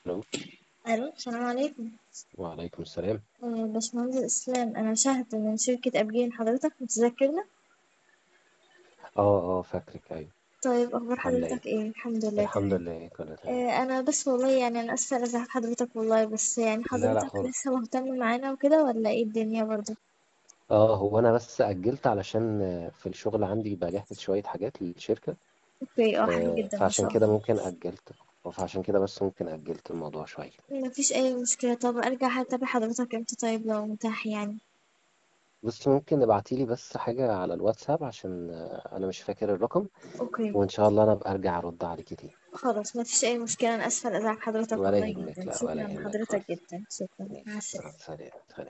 الو ألو السلام عليكم وعليكم السلام آه، باشمهندس إسلام أنا شهد من شركة أبجين حضرتك متذكرنا؟ اه اه فاكرك ايوه طيب أخبار عامله ايه حضرتك إيه؟ الحمد لله الحمد تمام لله كله تمام آه، أنا بس والله يعني أنا آسفة لإزعاج حضرتك والله بس يعني لا لا حضرتك خالص لسه مهتم معانا وكده ولا إيه الدنيا برضه؟ اه هو انا بس اجلت علشان آه، في الشغل عندي بجهز شويه حاجات للشركه أوكي أه حلو آه، جدا ما فعشان شاء كده الله ممكن اجلت فعشان كده بس ممكن اجلت الموضوع شويه مفيش أي مشكلة طب أرجع أتابع حضرتك إمتى طيب لو متاح يعني بس ممكن ابعتيلي بس حاجه على الواتساب عشان آه، انا مش فاكر الرقم أوكي وان شاء الله انا ابقى ارجع ارد عليكي تاني خلاص مفيش أي مشكلة أنا آسفة لإزعاج حضرتك ولا والله يهمك جدا لا ولا شكرا يهمك لحضرتك خالص جدا شكرا مع ماشي السلامة سلام سلام